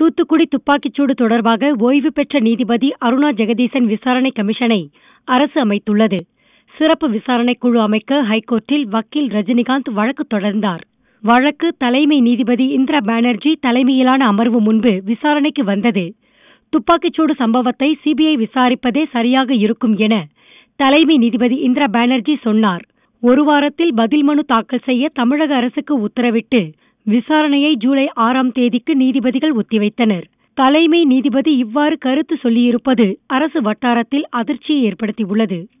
தூத்துக்குடி துப்பாக்கிச்சூடு தொடர்பாக ஓய்வு பெற்ற நீதிபதி அருணா ஜெகதீசன் விசாரணை கமிஷனை அரசு அமைத்துள்ளது சிறப்பு விசாரணை குழு அமைக்க ஹைகோர்ட்டில் வக்கீல் ரஜினிகாந்த் வழக்கு தொடர்ந்தார் வழக்கு தலைமை நீதிபதி இந்திரா பானர்ஜி தலைமையிலான அமர்வு முன்பு விசாரணைக்கு வந்தது துப்பாக்கிச்சூடு சம்பவத்தை சிபிஐ விசாரிப்பதே சரியாக இருக்கும் என தலைமை நீதிபதி இந்திரா பானர்ஜி சொன்னார் ஒரு வாரத்தில் பதில் மனு தாக்கல் செய்ய தமிழக அரசுக்கு உத்தரவிட்டு விசாரணையை ஜூலை ஆறாம் தேதிக்கு நீதிபதிகள் ஒத்திவைத்தனர் தலைமை நீதிபதி இவ்வாறு கருத்து சொல்லியிருப்பது அரசு வட்டாரத்தில் அதிர்ச்சியை ஏற்படுத்தியுள்ளது